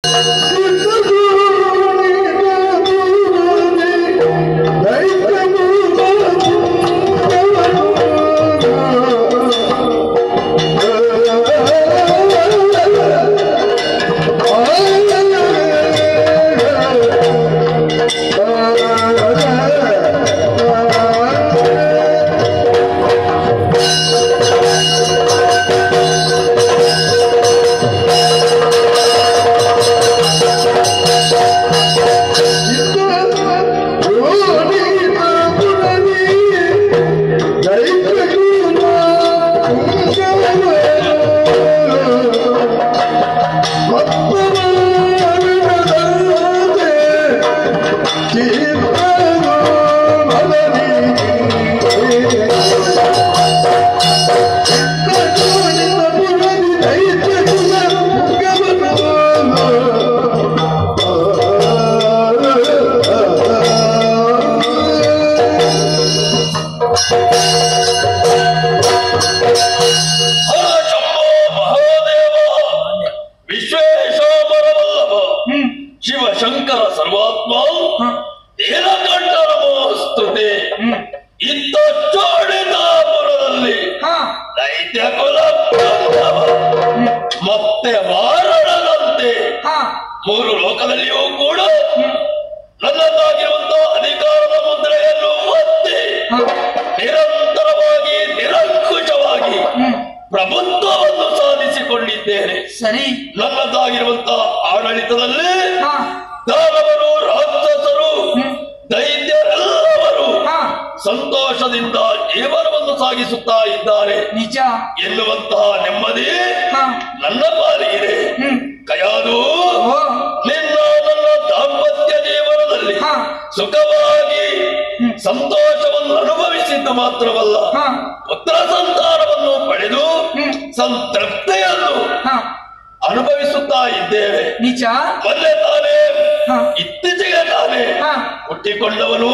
ಹರ ಶಂಭೋ ಮಹಾದೇವ ವಿಶ್ವೇಶಾಮರವಲ್ಲಭ ಶಿವಶಂಕರ ಸರ್ವಾತ್ಮ ನೀಲಕಂಠ ನಮೋಸ್ತುತೆ ಇತ್ತ ಚೋಡಿತಾಪುರದಲ್ಲಿ ದೈತ್ಯ ಕುಲ ಬಾಂಧವ ಮತ್ತೆ ವಾರಣದಂತೆ ಮೂರು ಲೋಕದಲ್ಲಿಯೂ ಕೂಡ ನನ್ನದಾಗಿರುವಂತಹ ಅಧಿಕಾರದ ಮುದ್ರೆಯನ್ನು ಒತ್ತಿ ನಿರಂತರವಾಗಿ ನಿರಂಕುಶವಾಗಿ ಪ್ರಭುತ್ವವನ್ನು ಸಾಧಿಸಿಕೊಂಡಿದ್ದೇನೆ ಸರಿ ನನ್ನದಾಗಿರುವಂತಹ ಆಡಳಿತದಲ್ಲಿ ಹಾ ದಾನವರು ರಾಕ್ಷಸರು ದೈತ್ಯರೆಲ್ಲವರು ಹಾ ಸಂತೋಷದಿಂದ ಜೀವನವನ್ನು ಸಾಗಿಸುತ್ತಾ ಇದ್ದಾರೆ ನಿಜ ಎನ್ನುವಂತಹ ನೆಮ್ಮದಿ ಹಾ ನನ್ನ ಪಾಲಿಗಿದೆ ಹ್ಮ್ ಕಯಾದು ಓ ನಿನ್ನ ನನ್ನ ದಾಂಪತ್ಯ ಜೀವನದಲ್ಲಿ ಹಾ ಸುಖವಾಗಿ ಸಂತೋಷವನ್ನು ಅನುಭವಿಸಿದ್ದು ಮಾತ್ರವಲ್ಲ ಹಾ ಪುತ್ರ ಸಂತಾನವನ್ನು ಪಡೆದು ಹ್ಮ್. ಸಂತೃಪ್ತಿಯನ್ನು ಹಾ ಅನುಭವಿಸುತ್ತಾ ಇದ್ದೇವೆ ನಿಜ ಮೊನ್ನೆ ತಾನೇ ಹಾ. ಇತ್ತೀಚೆಗೆ ತಾನೇ ಹಾ. ಹುಟ್ಟಿಕೊಂಡವನು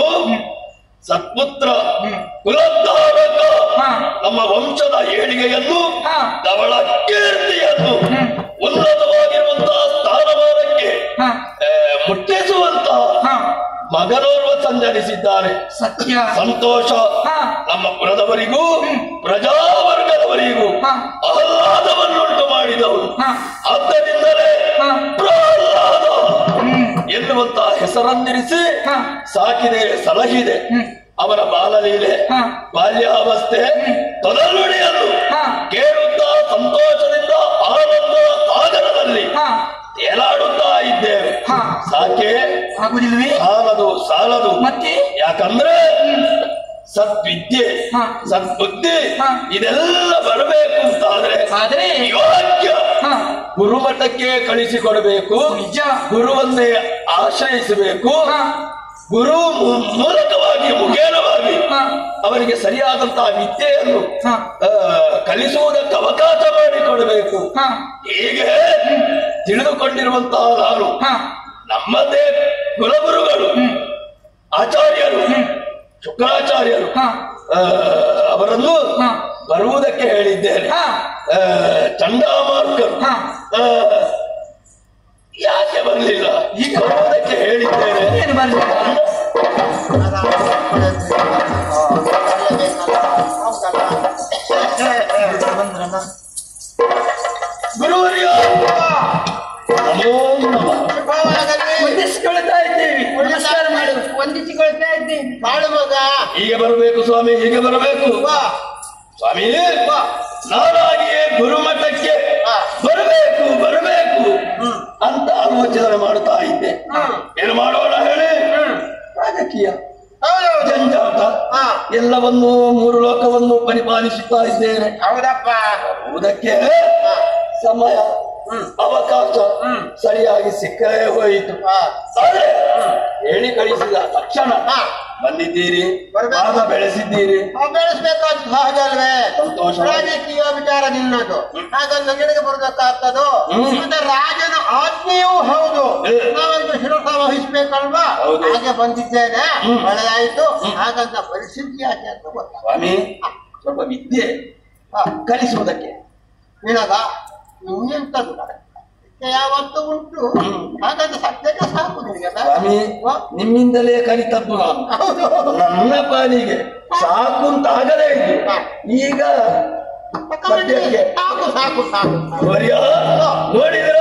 ಸತ್ಪುತ್ರ ಹ್ಮ್. ಕುಲಧಾರಕ ಹಾ. ನಮ್ಮ ವಂಶದ ಏಳಿಗೆಯನ್ನು ಹಾ. ಧವಳ ಕೀರ್ತಿಯನ್ನು ಹ್ಮ್. ಉನ್ನತವಾಗಿರುವಂತಹ ಸ್ಥಾನಮಾನಕ್ಕೆ ಹಾ ಆ, ಮುಟ್ಟಿಸುವಂತಹ ಹಾ ಮಗನೋರ್ವ ಸಂಚರಿಸಿದ್ದಾನೆ ಸತ್ಯ ಸಂತೋಷ ಹಾ. ನಮ್ಮ ಕುಲದವರಿಗೂ ಪ್ರಜಾವರ್ಗದವರಿಗೂ ಹಾ. ಆಹ್ಲಾದವನ್ನುಂಟು ಮಾಡಿದವನು ಹಾ. ಆದ್ದರಿಂದಲೇ ಹಾ. ಪ್ರಹ್ಲಾದ ಹ್ಮ್ ಎನ್ನುವಂತಹ ಹೆಸರನ್ನಿರಿಸಿ ಹಾ. ಸಾಕಿದೆ ಸಲಹಿದೆ ಹ್ಮ್. ಅವನ ಬಾಲಲೀಲೆ ಹಾ. ಬಾಲ್ಯಾವಸ್ಥೆ ತೊದಲುಡಿಯನ್ನು ಹಾ. ಕೇಳುತ್ತಾ ಸಂತೋಷದಿಂದ ಆನಂದದ ಸಾಗರದಲ್ಲಿ ಹಾ ತೇಲಾಡುತ್ತಾ ಇದ್ದೇವೆ ಹಾ. ಸಾಕೆ ಆಗುದಿಲ್ವೇ ಸಾಲದು ಸಾಲದು ಮತ್ತೆ ಯಾಕಂದ್ರೆ ಸದ್ವಿದ್ಯೆ ಹಾ. ಸದ್ಬುದ್ಧಿ ಹಾ. ಇದೆಲ್ಲ ಬರಬೇಕು ಅಂತಾದ್ರೆ ಆದ್ರೆ ಯೋಗ್ಯ ಹಾ ಗುರುಮಠಕ್ಕೆ ಕಳಿಸಿಕೊಡಬೇಕು ನಿಜ ಗುರುವನ್ನೇ ಆಶ್ರಯಿಸಬೇಕು ಹಾ ಗುರು ಮೂ- ಮೂಲಕವಾಗಿ ಮುಖೇನವಾಗಿ ಹಾ ಅವರಿಗೆ ಸರಿಯಾದಂತಹ ವಿದ್ಯೆಯನ್ನು ಹಾ. ಆ, ಕಲಿಸುವುದಕ್ಕೆ ಅವಕಾಶ ಮಾಡಿಕೊಡಬೇಕು ಹಾ ಹೀಗೆ ತಿಳಿದುಕೊಂಡಿರುವಂತಹ ನಾನು ಹಾ ನಮ್ಮದೇ ಕುಲಗುರುಗಳು ಆಚಾರ್ಯರು ಶುಕ್ರಾಚಾರ್ಯರು ಹಾ ಆ, ಅವರನ್ನು ಹಾ. ಬರುವುದಕ್ಕೆ ಹೇಳಿದ್ದೇನೆ ಹಾ ಆ, ಚಂಡಾಮಾರ್ಕರು ಹಾ ಆ, ಯಾಕೆ ಬರಲಿಲ್ಲ ಈಗ ಬರುವುದಕ್ಕೆ ಹೇಳಿದ್ದೇನೆ ಏನು ಬರ್ಲಿ ಬಂದ್ರಲ್ಲ ಗುರುವರ್ಯ ನಮೋ ನಮಃ ವಂದಿಸಿಕೊಳ್ತಾ ಇದ್ದೇವೆ ನಮಸ್ಕಾರ ಮಾಡು ವಂದಿಸಿಕೊಳ್ತಾ ಇದ್ದೇವೆ ಬಾಳು ಮಗ ಹೀಗೆ ಬರಬೇಕು ಸ್ವಾಮಿ ಹೀಗೆ ಬರಬೇಕು ಬಾ ಸ್ವಾಮಿ ನಾನಾಗಿಯೇ ಗುರುಮಠಕ್ಕೆ ಹಾ. ಬರಬೇಕು ಬರಬೇಕು ಅಂತ ಆಲೋಚನೆ ಮಾಡುತ್ತಾ ಇದ್ದೆ ಹ್ಮ್. ಏನು ಮಾಡೋಣ ಹೇಳಿ ಹ್ಮ್. ರಾಜಕೀಯ ಹೌದೌದು ಜಂಜಾಟ ಹಾ. ಎಲ್ಲವನ್ನು ಮೂರು ಲೋಕವನ್ನು ಪರಿಪಾಲಿಸುತ್ತಾ ಇದ್ದೇನೆ ಹೌದಪ್ಪ ಬರುವುದಕ್ಕೆ ಹಾ. ಸಮಯ ಹ್ಮ್. ಅವಕಾಶ ಹ್ಮ್. ಸರಿಯಾಗಿ ಸಿಕ್ಕಲೇ ಹೋಯಿತು ಹಾ. ಆದ್ರೆ ಹೇಳಿ ಕಳಿಸಿದ ತಕ್ಷಣ ಹಾ. ಬಂದಿದ್ದೀರಿ ಬರ್ಬೇಕು. ಪಾದ ಬೆಳೆಸಿದ್ದೀರಿ ಅವ್ ಬೆಳೆಸ್ಬೇಕಾದ ಸಹಜ ಅಲ್ವೇ ಸಂತೋಷ. ರಾಜಕೀಯ ವಿಚಾರ ನಿನ್ನದು ಹಾಗಂದು ನಿನಗೆ ಬರಬೇಕಾಗ್ತದೋ ಹ್ಮ್. ಮತ್ತೆ ರಾಜನ ಆಜ್ಞೆಯೂ ಹೌದು ಹ್ಮ್. ನಾವಂತೂ ಶಿರಸ ವಹಿಸ್ಬೇಕಲ್ವಾ ಹೌದು. ಹಾಗೆ ಬಂದಿದ್ದೇನೆ ಹ್ಮ್. ಒಳ್ಳೆದಾಯ್ತು ಹಾಗಂತ ಪರಿಸ್ಥಿತಿ ಯಾಕೆ ಅಂತ ಗೊತ್ತ ಸ್ವಾಮಿ ಸ್ವಲ್ಪ ವಿದ್ಯೆ ಕಲಿಸುವುದಕ್ಕೆ ನಿನಗ ಇನ್ನೆಂತದ್ದು ಯಾವತ್ತು ಉಂಟು ಹಾಗಾದ್ರೆ ಸದ್ಯಕ್ಕೆ ಸಾಕು ನಿನಗೆ ಅಲ್ಲ? ಸ್ವಾಮಿ ವಾ. ನಿಮ್ಮಿಂದಲೇ ಕಲಿತದ್ದು ನಾನು ಹೌದು ನನ್ನ ಪಾಲಿಗೆ ಸಾಕು ಅಂತ ಆಗಲೇ ಇದ್ದು ಈಗ ಸದ್ಯಕ್ಕೆ ಸಾಕು ಸಾಕು ಸಾಕು ವರ್ಯ ನೋಡಿದ್ರ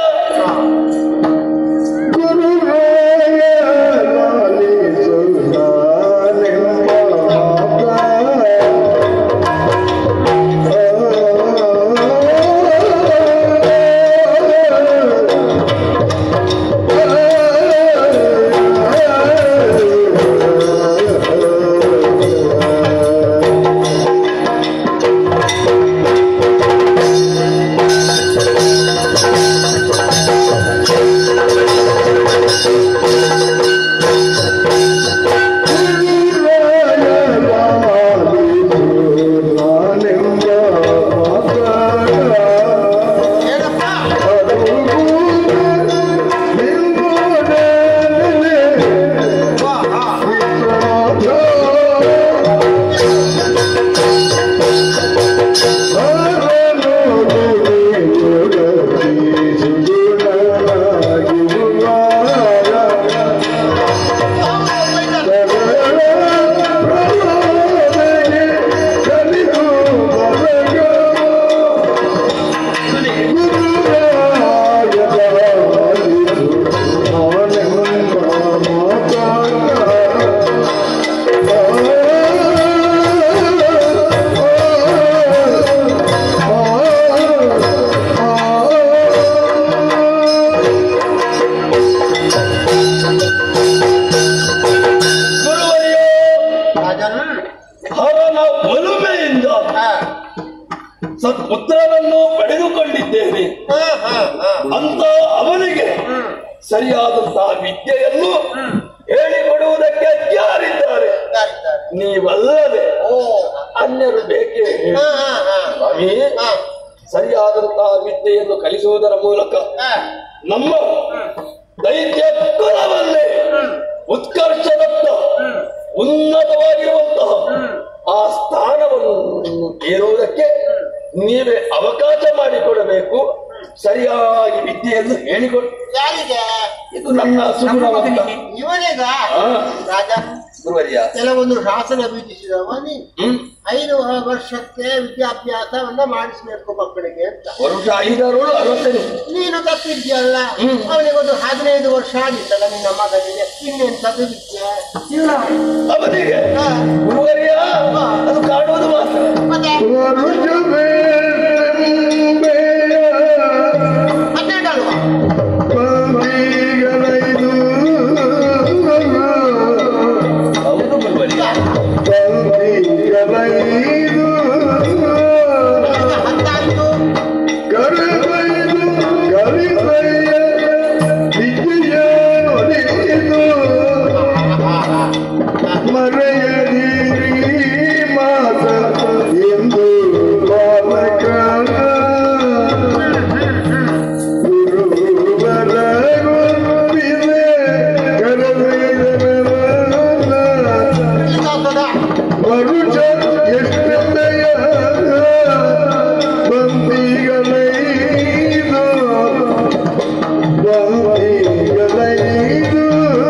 ಏನಪ್ಪ ವಾ, ಹಾ. ಗುರುವರಿಯ ರಾಜನ್ ಹರನ ಒಲುಮೆಯಿಂದ ಹಾ. ಸತ್ಪುತ್ರನನ್ನು ಪಡೆದುಕೊಂಡಿದ್ದೇನೆ ಹಾ, ಹಾ, ಹಾ. ಅಂತ ಅವನಿಗೆ ಹ್ಮ್. ಸರಿಯಾದಂತಹ ವಿದ್ಯೆಯನ್ನು ಹೇಳಿಕೊಡುವುದಕ್ಕೆ ಯಾರಿದ್ದಾರೆ ಇದ್ದಾರೆ. ನೀವಲ್ಲದೆ ಓ ಅನ್ಯರು ಬೇಕೇ ಹಾ, ಹಾ, ಹಾ. ಸ್ವಾಮಿ ಹಾ. ಸರಿಯಾದಂತಹ ವಿದ್ಯೆಯನ್ನು ಕಲಿಸುವುದರ ಮೂಲಕ ಹಾ. ನಮ್ಮ ದೈತ್ಯ ಕುಲವನ್ನೇ ಉತ್ಕರ್ಷದತ್ತ ಉನ್ನತವಾಗಿರುವಂತಹ ಆ ಸ್ಥಾನವನ್ನು ಏರುವುದಕ್ಕೆ ನೀವೇ ಅವಕಾಶ ಮಾಡಿಕೊಡಬೇಕು ಸರಿಯಾಗಿ ವಿದ್ಯೆಯನ್ನು ಹೇಳಿಕೊಡು ಯಾರಿಗೆ ಇದು ನನ್ನ ಸುಗುಣವಂತ ಇವನಿಗ ಹಾ. ರಾಜನ್ ಗುರುವರ್ಯ ಕೆಲವೊಂದು ಶಾಸನ ಬೀಜಿಸಿದವ ನೀನು ಹ್ಮ್ ಐದು ವರ್ಷಕ್ಕೆ ವಿದ್ಯಾಭ್ಯಾಸವನ್ನ ಮಾಡಿಸ್ಬೇಕು ಮಕ್ಕಳಿಗೆ ಅಂತ ವರುಷ ಐದಾರು ಅರವತ್ತನೇ ನೀನು ತಪ್ಪಿದ್ಯಲ್ಲ ಹ್ಮ್. ಅವನಿಗೊಂದು ಹದಿನೈದು ವರ್ಷ ಆಗಿತ್ತಲ್ಲ ನಿನ್ನ ಮಗನಿಗೆ ಇನ್ನೆಂತದ್ದು ವಿದ್ಯೆ ಅವನಿಗೆ ಹಾ. ಗುರುವರ್ಯ ಅದು ಕಾಣುವುದು ಮಾತ್ರ ಮತ್ತೆ ಹನ್ನೆರಡಲ್ವಾ ಹೌದು ಗುರುವರ್ಯ ಹತ್ತಾಯ್ತು ಮರೆಯದಿರಿ ಮಾತ ಎಂದು ಬಾಲಕ ಗುರುವರ ಗೊತ್ತಿದೆ ಕರವೈದರ ಇದಾಗ್ತದ ವರುಷ ಎಷ್ಟೆಯ ಬಂದಿಗಲೈದು ಬಂದಿಗಲೈದು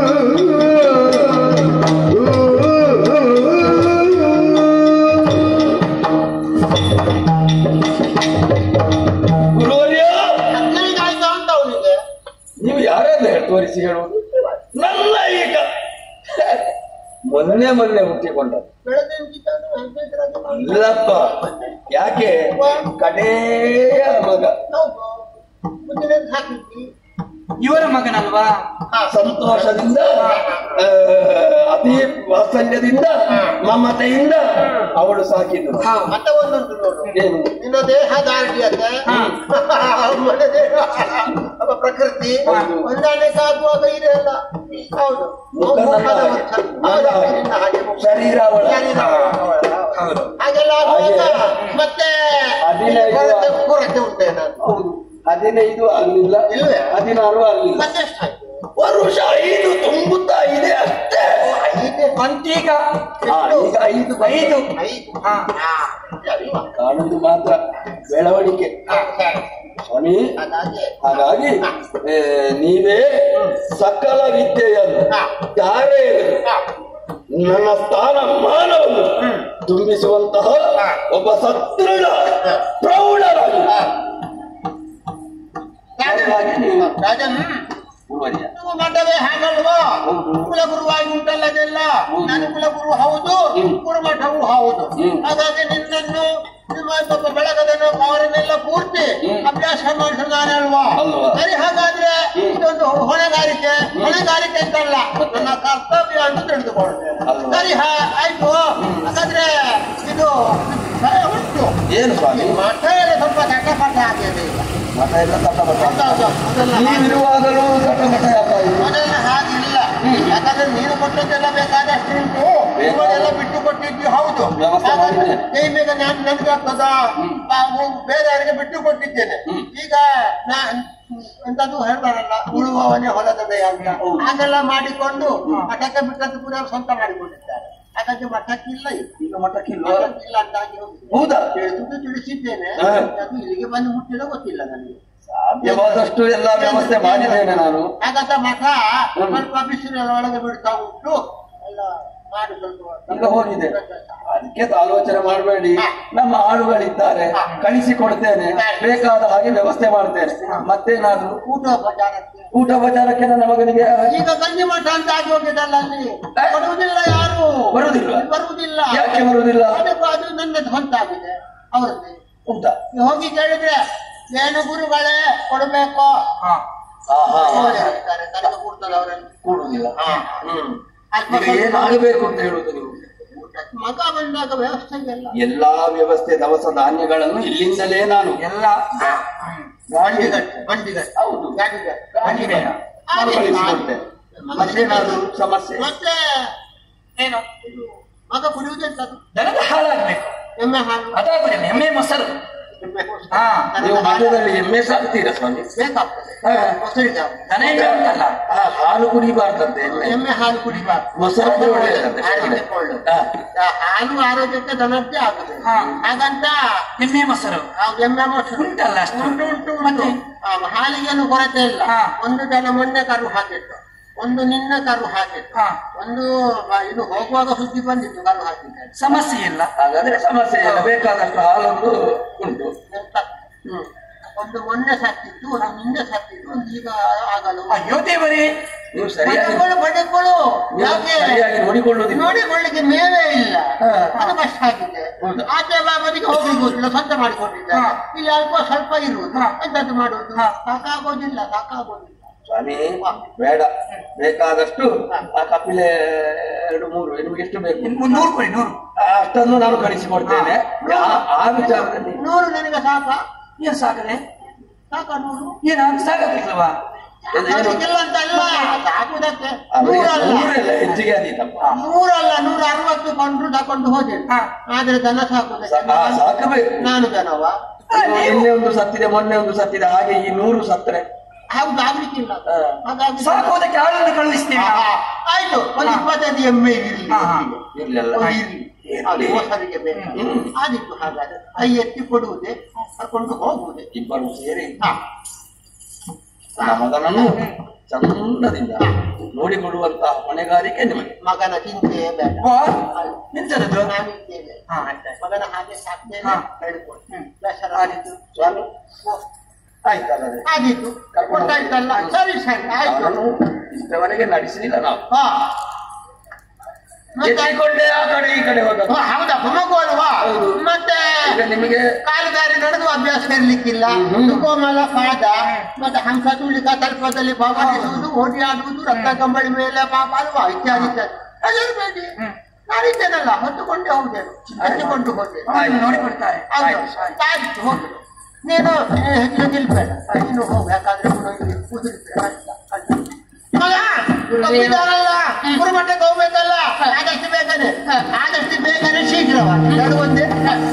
ಗುರುವರ್ಯ ಹದಿನೈದು ಆಯ್ತಾ ಅಂತ ಅವನಿಗೆ ನೀವು ಯಾರನ್ನ ತೋರಿಸಿ ಹೇಳುವುದು ನನ್ನ ಈಗ ಮೊನ್ನೆ ಮೊನ್ನೆ ಹುಟ್ಟಿಕೊಂಡ ಬೆಳೆದಿಂಚಿದ್ದಾನು ಹದಿನೈದರಾಗಿ ಮಾಡಿ. ಇಲ್ಲಪ್ಪ ಯಾಕೆ ಕಡೆಯ ಮಗ ಹೌದು ಮುಂದಿನ ಹಾಕಿದ್ವಿ ಇವರ ಮಗನಲ್ವಾ ಸಂತೋಷದಿಂದ ಆ, ಅತಿ ವಾತ್ಸಲ್ಯದಿಂದ ಮಮತೆಯಿಂದ ಅವಳು ಸಾಕಿದ್ರು ಹೌದು ಮತ್ತೆ ಒಂದುಂಟು ನೋಡು ಏನು ನಿನ್ನ ದೇಹ ದಾರ್ಢ್ಯತೆ ಮನ ದೇಹ ಅವ ಪ್ರಕೃತಿ ಹೌದು. ಹೊಂದಾಣಿಕೆ ಆಗುವಾಗ ಇದೆ ಅಲ್ಲ ಹೌದು ಮುಖ ನನ್ನ ಮುಖದ ಹಾಗೆ. ವರ್ಚ- ನನ್ನ ಹಾಗೆ. ನಿನ್ನ ಹಾಗೆ ಮುಖ. ಶರೀರ ಅವಳ ಶರೀರ ಅವಳ. ಹೌದು ಹಾಗೆಲ್ಲ ಆಗುವಾಗ ಹಾಗೆ. ಮತ್ತೆ ಹದಿನೈದು ಕೊರತೆ ಕೊರತೆ ಉಂಟೇನ ಹೌದು ಹದಿನೈದು ಆಗ್ಲಿಲ್ಲ ಇಲ್ವೇ? ಹದಿನಾರು ಆಗ್ಲಿಲ್ಲ ಮತ್ತೆ ಎಷ್ಟಾಯ್ತು ವರುಷ ಐದು ತುಂಬುತ್ತಾ ಇದೆ ಅಷ್ಟೇ ಐದೇ ಬಂತೀಗ ಆ, ಈಗ ಐದು ಐದು ಐದು ಹಾ ಹಾ, ಅಲ್ವಾ? ಕಾಣುದು ಮಾತ್ರ ಬೆಳವಣಿಗೆ ಹಾ, ಸರಿ. ಸ್ವಾಮಿ ಹಾಗಾಗಿ ಹಾಗಾಗಿ ಏ, ನೀವೇ ಸಕಲ ವಿದ್ಯೆಯನ್ನು ಯಾರೇ ಇರಲಿ, ನನ್ನ ಸ್ಥಾನ ಮಾನವನ್ನು ತುಂಬಿಸುವಂತಹ ಒಬ್ಬ ಸದೃಢ ಪ್ರೌಢರಾಗಿ ಹಾಗಾಗಿ ನೀವು ರಾಜನ್ ಗುರುವರ್ಯ. ನೀವು ಮಠವೇ ಹಾಗಲ್ವಾ ಕುಲಗುರುವಾಗಿ ಉಂಟಲ್ಲ ಅದೆಲ್ಲ ನಾನು ಕುಲಗುರು ಹೌದು ಗುರುಮಠವೂ ಹೌದು ಹ್ಮ್. ಹಾಗಾಗಿ ನಿನ್ನನ್ನು ನಿಮ್ಮ ಪಾಪ ಬೆಳಗದನ್ನು ಅವರನ್ನೆಲ್ಲ ಪೂರ್ತಿ ಅಭ್ಯಾಸ ಮಾಡಿಸೋ ನಾನಲ್ವಾ ಅಲ್ವಾ? ಸರಿ ಹಾಗಾದ್ರೆ ಇದೊಂದು ಹೊಣೆಗಾರಿಕೆ ಹೊಣೆಗಾರಿಕೆ ಅಂತಲ್ಲ ನನ್ನ ಕರ್ತವ್ಯ ಅಂತ ತಿಳಿದುಕೊಳ್ತೇನೆ ಅಲ್ವಾ? ಸರಿ ಹಾ ಆಯ್ತು ಹಾಗಾದ್ರೆ ಇದು ಭಯ ಉಂಟು ಏನು ಸ್ವಾಮಿ ಮಠ ಎಲ್ಲ ಸ್ವಲ್ಪ ಕಟ್ಟಪಟ್ಟ ಆಗಿದೆ ಈಗ ಮಠ ಎಲ್ಲ ತಟ್ಟಮಟ ಹೌದೌದು. ಅದೆಲ್ಲ ನೀವಿರುವಾಗಲೂ ತಟ್ಟಮಟ ಯಾಕಾಗಿದೆ ಮೊದಲೆಲ್ಲ ಹಾಗಿಲ್ಲ ಯಾಕಂದ್ರೆ ನೀನು ಕೊಟ್ಟದ್ದೆಲ್ಲ ಬೇಕಾದಷ್ಟು ಉಂಟು ಇವರೆಲ್ಲ ಬಿಟ್ಟು ಕೊಟ್ಟಿದ್ದು ಹೌದು ವ್ಯವಸ್ಥೆ ಹಾಗಾದ್ರೆ ಮಾಡಿದೆ. ಈಗ ನಾನು ನನಗೆ ಆಗ್ತದ ಬೇರೆಯವರಿಗೆ ಬಿಟ್ಟು ಕೊಟ್ಟಿದ್ದೇನೆ ಈಗ ನಾ ಎಂತದ್ದು ಹೇಳ್ತಾರಲ್ಲ ಉಳುವವನೇ ಹೊಲದ ಅಂತ ಹಾಗೆಲ್ಲ ಮಾಡಿಕೊಂಡು ಮಠಕ್ಕೆ ಬಿಟ್ಟದ್ದು ಕೂಡ ಸ್ವಂತ ಮಾಡಿಕೊಂಡಿದ್ದಾರೆ ಹಾಗಾಗಿ ಮಠಕ್ಕಿಲ್ಲ ಇದು. ಈಗ ಮಠಕ್ಕಿಲ್ವ ಮಠಕ್ಕಿಲ್ಲ ಅಂತ ಆಗಿ ಹೋಗಿದೆ. ಹೌದಾ ತಿಳಿದುದು ತಿಳಿಸಿದ್ದೇನೆ ಹಾ. ಅದು ಇಲ್ಲಿಗೆ ಬಂದು ಮುಟ್ಟಿಲ್ಲ ಗೊತ್ತಿಲ್ಲ ನನಗೆ ಸಾಧ್ಯವಾದಷ್ಟು ಎಲ್ಲ ವ್ಯವಸ್ಥೆ ಮಾಡಿದ್ದೇನೆ ನಾನು ಹಾಗಾದ ಮಠ ಸ್ವಲ್ಪ ಬಿಸಿಲಿನ ಒಳಗೆ ಬಿಡ್ತಾ ಉಂಟು ಎಲ್ಲ ಮಾಡಿ ಸ್ವಲ್ಪ ಈಗ ಹೋಗಿದೆ ಅದಕ್ಕೆ ಆಲೋಚನೆ ಮಾಡಬೇಡಿ ನಮ್ಮ ಆಳುಗಳಿದ್ದಾರೆ ಕಳಿಸಿಕೊಡ್ತೇನೆ ಬೇಕಾದ ಹಾಗೆ ವ್ಯವಸ್ಥೆ ಮಾಡ್ತೇನೆ ಮತ್ತೇನಾದ್ರು ಊಟೋಪಚಾರಕ್ಕೆ ಊಟ ಉಪಚಾರಕ್ಕೆ ನನ್ನ ಮಗನಿಗೆ ಈಗ ಗಂಜಿ ಮಠ ಅಂತ ಆಗಿ ಹೋಗಿದಲ್ಲ ಅಲ್ಲಿ ಬರುವುದಿಲ್ಲ ಯಾರು ಬರುವುದಿಲ್ಲ? ಬರುವುದಿಲ್ಲ ಯಾಕೆ ಬರುವುದಿಲ್ಲ ಅದಕ್ಕೂ ಅದು ನನ್ನದು ಹೊಂತಾಗಿದೆ ಅವ್ರದ್ದು ಉಂಟಾ ಹೋಗಿ ಕೇಳಿದ್ರೆ ಏನು ಗುರುಗಳೇ ಕೊಡ್ಬೇಕು ಹಾ ಆಹಾ ಅವರೇ ಹೇಳ್ತಾರೆ ತನಗೆ ಕೊಡ್ತದೆ ಅವರಲ್ಲಿ ಕೂಡುವುದಿಲ್ಲ ಹ್ಮ್ ಈಗ ಏನಾಗಬೇಕು ಅಂತ ಹೇಳುದು ನೀವು ಊಟಕ್ಕೆ ಮಗ ಬಂದಾಗ ವ್ಯವಸ್ಥೆ ಇಲ್ಲ ಎಲ್ಲಾ ವ್ಯವಸ್ಥೆ ದವಸ ಧಾನ್ಯಗಳನ್ನು ಇಲ್ಲಿಂದಲೇ ನಾನು ಎಲ್ಲ ಬಂಡಿಗಟ್ಟೆ ಬಂಡಿಗಟ್ಟೆ ಹೌದು ಗಾಡಿಗಟ್ಟೆ ಬಂದಿದೆ ನಾನು ಕಳಿಸಿಕೊಡ್ತೇನೆ ಮತ್ತೇನಾದ್ರು ಸಮಸ್ಯೆ ಮತ್ತೆ ಏನು ಇದು ಮಗ ಕುಡಿಯುವುದೆಂತದ್ದು ದನದ ಹಾಳಾಗ್ಬೇಕು ಎಮ್ಮೆ ಹಾಲು ಅದಾಗುದಿಲ್ಲ ಎಮ್ಮೆ ಮೊಸರು ಎಮ್ಮೆ ಮೊಸರು. ಹಾ ನೀವು ಮಧ್ಯದಲ್ಲಿ ಎಮ್ಮೆ ಸಾಕ್ತೀರಾ ಸ್ವಾಮಿ ಬೇಕಾಗ್ತದೆ ಹಾ. ಮೊಸರಿಗೆ ಹಾಲು. ದನ ಎಮ್ಮೆ ಉಂಟಲ್ಲ ಆ, ಹಾಲು ಕುಡಿಬಾರ್ದಂತೆ ಎಮ್ಮೆ ಎಮ್ಮೆ ಹಾಲು ಕುಡಿಬಾರ್ದು ಮೊಸರು ಒಳ್ಳೆಯದಂತೆ ಆರೋಗ್ಯಕ್ಕೆ ಒಳ್ಳೆದು. ಹಾ. ಆ ಹಾಲು ಆರೋಗ್ಯಕ್ಕೆ ದನದ್ದೇ ಆಗುದು ಹಾ. ಹಾಗಂತ ಎಮ್ಮೆ ಮೊಸರು ಆ ಎಮ್ಮೆ ಮೊಸರು ಉಂಟಲ್ಲ ಅಷ್ಟು ಉಂಟು ಉಂಟು ಮತ್ತೆ? ಉಂಟು ಆ, ಹಾಲಿಗೇನು ಕೊರತೆ ಇಲ್ಲ ಹಾ. ಒಂದು ದನ ಮೊನ್ನೆ ಕರು ಹಾಕಿತ್ತು ಒಂದು ನಿನ್ನ ಕರು ಹಾಕಿತ್ತು ಹಾ. ಒಂದು ಆ, ಇದು ಹೋಗುವಾಗ ಸುದ್ದಿ ಬಂದಿತ್ತು ಕರು ಹಾಕಿದ್ದಾರೆ ಸಮಸ್ಯೆ ಇಲ್ಲ ಹಾಗಾದ್ರೆ ಸಮಸ್ಯೆ ಇಲ್ಲ ಬೇಕಾದಷ್ಟು ಹಾಲೊಂದು ಉಂಟು ಎಂತ? ಹ್ಮ್. ಒಂದು ಮೊನ್ನೆ ಸತ್ತಿತ್ತು ಒಂದು ನಿನ್ನೆ ಸತ್ತಿತ್ತು ಒಂದು ಈಗ ಆಗಲು ಅಯ್ಯೋ ದೇವರೇ ನೀವು ಸರಿಯಾಗಿ ಪಡೆಕೊಳ್ಳು ಪಡೆಕೊಳ್ಳು ನೀವು ಯಾಕೆ ಸರಿಯಾಗಿ ನೋಡಿಕೊಳ್ಳುವುದಿಲ್ಲ ನೋಡಿಕೊಳ್ಳಿಕ್ಕೆ ಮೇವೇ ಇಲ್ಲ ಹಾ. ಅದು ಕಷ್ಟ ಆಗಿದೆ ಹೌದಾ? ಆಚೆ ಬಾಬದಿಗೆ ಹೋಗ್ಲಿಕ್ಕೆ ಗೊತ್ತಿಲ್ಲ ಸ್ವಂತ ಮಾಡಿಕೊಂಡಿದ್ದಾರೆ ಹಾ. ಇಲ್ಲಿ ಅಲ್ಪ ಸ್ವಲ್ಪ ಇರುವುದು ಹಾ. ಎಂತದ್ದು ಮಾಡುವುದು ಹಾ. ಸಾಕಾಗೋದಿಲ್ಲ ಸಾಕಾಗೋದಿಲ್ಲ ಸ್ವಾಮಿ ಬೇಡ ಬೇಕಾದಷ್ಟು ಆ ಕಪಿಲೆ ಎರಡು ಮೂರು ನಿಮ್ಗೆ ಎಷ್ಟು ಬೇಕು ಇನ್ನು ನೂರು ಕೊಡಿ ನೂರು ಆ, ಅಷ್ಟನ್ನು ನಾನು ಕಳಿಸಿಕೊಡ್ತೇನೆ ಆ- ಆ ವಿಚಾರದಲ್ಲಿ ನೂರು ನನಗೆ ಸಾಕ ಏನ್ ಸಾಕದೆ ಸಾಕ ನೂರು ಏನ್ ಅದು ಸಾಕಾಗ್ಲಿಲ್ವಾ ಏನು- ಏನು? ಸಾಕಿಲ್ಲ ಅಂತ ಅಲ್ಲ ಸಾಕುದಕ್ಕೆ ಅವರಿಗೆ ನೂರಲ್ಲ ನೂರೆಲ್ಲ ಹೆಚ್ಚಿಗೆ ಆದೀತಪ್ಪ ನೂರಲ್ಲ ನೂರ ಅರವತ್ತು ಕೊಂಡ್ರು ತಕೊಂಡು ಹೋದೆ ಹಾ. ಆದ್ರೆ ದನ ಸಾಕುದಕ್ಕೆ ಸಾ- ಆ, ಸಾಕಬೇಕು ನಾನು ದನವ ಇನ್ನು ನಿನ್ನೆ ಒಂದು ಸತ್ತಿದೆ ಮೊನ್ನೆ ಒಂದು ಸತ್ತಿದೆ ಹಾಗೆ ಈ ನೂರು ಸತ್ತರೆ ಹೌದು ಆಗ್ಲಿಕ್ಕಿಲ್ಲ ಹಾ. ಹಾಗಾಗಿ ಸಾಕೋದಕ್ಕೆ ಆಳನ್ನು ಕಳುಹಿಸ್ತೀವಿ ಹಾ, ನಾವು. ಹಾ. ಆಯ್ತು ಒಂದು ಹಾ. ಇಪ್ಪತ್ತೈದು ಎಮ್ಮೆ ಇರಲಿ ಹಾ, ಹಾ. ಇರ್ಲಿಲ್ಲ ಒಂದು ಇರ್ಲಿ ಅದು ಇರ್ಲಿ. ಮೊಸರಿಗೆ ಬೇಕು ಹ್ಮ್. ಆದಿತ್ತು ಹಾಗಾದ್ರೆ ಕೈ ಎತ್ತಿ ಕೊಡುವುದೇ ಕರ್ಕೊಂಡು ಹೋಗುವುದೇ ಇಬ್ಬರು ಸೇರಿ ಹಾ. ನನ್ನ ಮಗನನ್ನು ಚಂದದಿಂದ ನೋಡಿಕೊಳ್ಳುವಂತಹ ಹೊಣೆಗಾರಿಕೆ ನಿಮಗೆ ಮಗನ ಚಿಂತೆಯೇ ಬೇಡ ವಾ, ಎಂತದದು ನಾನಿದ್ದೇನೆ ಹಾ ಆಯ್ತಾಯ್ತು ಮಗನ ಹಾಗೆ ಸಾಕ್ತೇನೆ ಹಾ. ಹೇಳಿಕೊಡು ಬೇಸರ ಆದೀತು. ಸ್ವಾಮಿ ಆಯ್ತಲ್ಲ ಆದೀತು ಗೊತ್ತಾಯ್ತಲ್ಲ ಸರಿ ಸರಿ ಆಯ್ತು ಅವರನ್ನು ಇಷ್ಟವರೆಗೆ ನಡೆಸಲಿಲ್ಲ ನಾವು ಹಾ ಮತ್ತೆ ಎತ್ತಿಕೊಂಡೇ ಆ ಕಡೆ ಈ ಕಡೆ ಹೋದ ಓ, ಹೌದಾ ಮಗು ಅಲ್ವಾ ಹೌದು. ಮತ್ತೆ ಈಗ ನಿಮಗೆ ಕಾಲುದಾರಿ ನಡೆದು ಅಭ್ಯಾಸ ಇರ್ಲಿಕ್ಕಿಲ್ಲ ಕೋಮಲ ಪಾದ ಮತ್ತೆ ಹಂಸ ತುಳಿಕ ತಲ್ಪದಲ್ಲಿ ಭಾಗವಹಿಸುವುದು ಓಡಿ ಆಡುವುದು ರಕ್ತ ಕಂಬಳಿ ಮೇಲೆ ಪಾಪ ಅಲ್ವಾ ಇತ್ಯಾದಿ ಇತ್ಯಾದಿ ಹೆದರ್ಬೇಡಿ ನಾನಿದ್ದೇನಲ್ಲ ಹೊತ್ತುಕೊಂಡೇ ಹೋಗ್ತೇನೆ ಹಚ್ಚಿಕೊಂಡು ಹೋದೆ ಅವ್ರು ನೋಡಿಕೊಡ್ತಾರೆ ಹೌದು ಆಯ್ತು, ಆಯ್ತು. ಆಯ್ತು ಹೋಗು ನೀನು ಹೆಚ್ಚಿನ ನಿಲ್ಬೇಡ ನೀನು ಹೋಗು ಯಾಕಾದ್ರೆ ಗುರು ಇಲ್ಲಿ ಕುದುರಿದ್ರೆ ಆಯ್ತಾ? ಆಯ್ತಾ? ಮಗ, ತಪ್ಪಿದಾರಲ್ಲ, ಗುರುಮಠಕ್ಕೆ ಹೋಗ್ಬೇಕಲ್ಲ ಆದಷ್ಟು ಬೇಗನೆ ಆದಷ್ಟು ಬೇಗನೆ ಶೀಘ್ರವಾಗಿ ನಡುವಂತೆ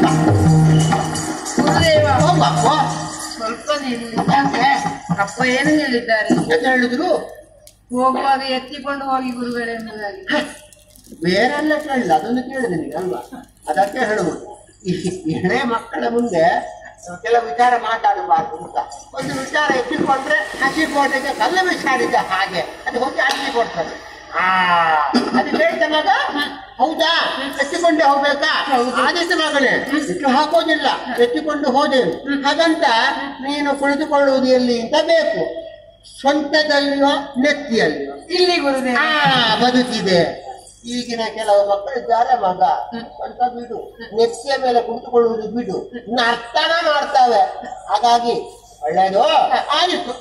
ಹೋಗಪ್ಪ ಸ್ವಲ್ಪ ನಿಲ್ಲಿ ಅಪ್ಪ ಏನು ಹೇಳಿದ್ದಾರೆ ಅಂತ ಹೇಳಿದ್ರು ಹೋಗುವಾಗ ಎತ್ತಿಕೊಂಡು ಹೋಗಿ ಗುರುಗಳೆಂಬುದಾಗಿ ಬೇರೆಲ್ಲ ಕೇಳಿಲ್ಲ ಅದನ್ನು ಕೇಳಿದೆ ನಿನಗೆ ಅಲ್ವಾ ಅದಕ್ಕೆ ಹೇಳುವುದು ಈ ಎಳೆ ಮಕ್ಕಳ ಮುಂದೆ ಕೆಲವು ವಿಚಾರ ಮಾತಾಡಬಾರ್ದು ಅಂತ ಒಂದು ವಿಚಾರ ಎತ್ತಿಕೊಂಡ್ರೆ ಹಸಿ ಕೋಟೆಗೆ ಕಲ್ಲು ವಿಚಾರಿದ್ದ ಹಾಗೆ ಅದು ಹೋಗಿ ಅಡ್ಡಿ ಕೊಡ್ತದೆ ಆ ಅದು ಕೇಳ್ತ ಮಗ ಹೌದಾ ಎತ್ತಿಕೊಂಡೆ ಹೋಗ್ಬೇಕಾ ಆದಷ್ಟು ಮಗನೇ ಇಟ್ಟು ಹಾಕೋದಿಲ್ಲ ಎತ್ತಿಕೊಂಡು ಹೋದೆನು ಹಾಗಂತ ನೀನು ಕುಳಿತುಕೊಳ್ಳುವುದು ಎಲ್ಲಿ ಅಂತ ಬೇಕು ಸ್ವಂತದಲ್ಲಿಯೋ ನೆತ್ತಿಯಲ್ಲಿಯೋ ಇಲ್ಲಿ ಗುರುದೇವ ಆ ಬದುಕಿದೆ ಈಗಿನ ಕೆಲವು ಮಕ್ಕಳಿದ್ದಾರೆ ಮಗ ಸ್ವಲ್ಪ ಬಿಡು ನೆತ್ತಿಯ ಮೇಲೆ ಕುಳಿತುಕೊಳ್ಳುವುದು ಬಿಡು ನರ್ತನ ಮಾಡ್ತವೆ ಹಾಗಾಗಿ ಒಳ್ಳೇದು ಆಯಿತು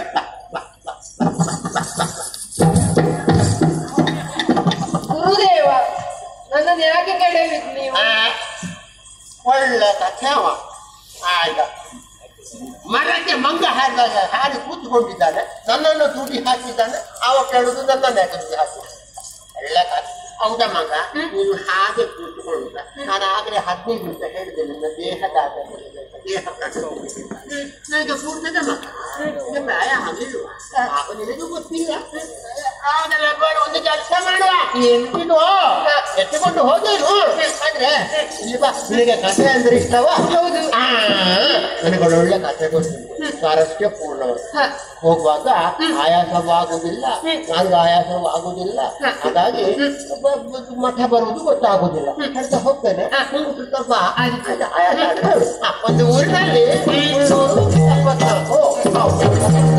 ಗುರುದೇವ ನನ್ನನ್ನು ಯಾಕೆ ಕಡೆಯಿದ್ದು ನೀವು ಆ, ಒಳ್ಳೆ ಕಥೆ ಅವ ಆಗ ಮರಕ್ಕೆ ಮಂಗ ಹಾರಿದಾಗ ಹಾರಿ ಕೂತ್ಕೊಂಡಿದ್ದಾನೆ ನನ್ನನ್ನು ತುಡಿ ಹಾಕಿದ್ದಾನೆ ಅವ ಕೇಳುದು ನನ್ನನ್ನೇ ತುಡಿ ಹಾಕಿ ಒಳ್ಳೆ ಕಥೆ ಹೌದಾ ಮಗ ನೀನು ಹಾಗೆ ಕೂತ್ಕೊಳ್ಳುದ ನಾನು ಆಗಲೇ ಹದಿನೈದು ನಿಮಿಷ ಹೇಳಿದೆ ನಿನ್ನ ದೇಹದ ಅಗತ್ಯ, ದೇಹ ಕಟ್ಟುವುದು. ನನಗೆ ಕೂರ್ತದೆ ಮಗ ನಿನಗೆ ವ್ಯಾಯಾಮ ಇಲ್ವಾ ಪಾಪ ನಿನಗೂ ಗೊತ್ತಿಲ್ಲ ಆಗಲೇ ಬೇಡ ಒಂದು ಕೆಲಸ ಮಾಡುವ ಇದು ಎತ್ತಿಕೊಂಡು ಹೋದೇನು ಆದ್ರೆ ಇಲ್ಲಿ ಬಾ ನಿನಗೆ ಕಥೆ ಅಂದ್ರೆ ಇಷ್ಟವಾ ಹೌದು ನನಗೆ ಒಳ್ಳೆ ಕಥೆ ಗೊತ್ತಿದೆ ಸ್ವಾರಸ್ಯ ಪೂರ್ಣವಾದ ಹೋಗುವಾಗ ಆಯಾಸವಾಗುವುದಿಲ್ಲ ನನಗೆ ಆಯಾಸವಾಗುವುದಿಲ್ಲ ಹಾಗಾಗಿ ಬ- ಬ- ಮಠ ಬರುವುದು ಗೊತ್ತಾಗುವುದಿಲ್ಲ ಅಂತ ಹೋಗ್ತೇನೆ ನೀನು ಸ್ವಲ್ಪ ಆಯಾಸ ಆದ್ರೆ ಹೇಳು. ಆ, ಒಂದು ಊರಿನಲ್ಲಿ ಉಳ್ಳೂರು ಎಪ್ಪತ್ನಾಲ್ಕು ಹೌದು.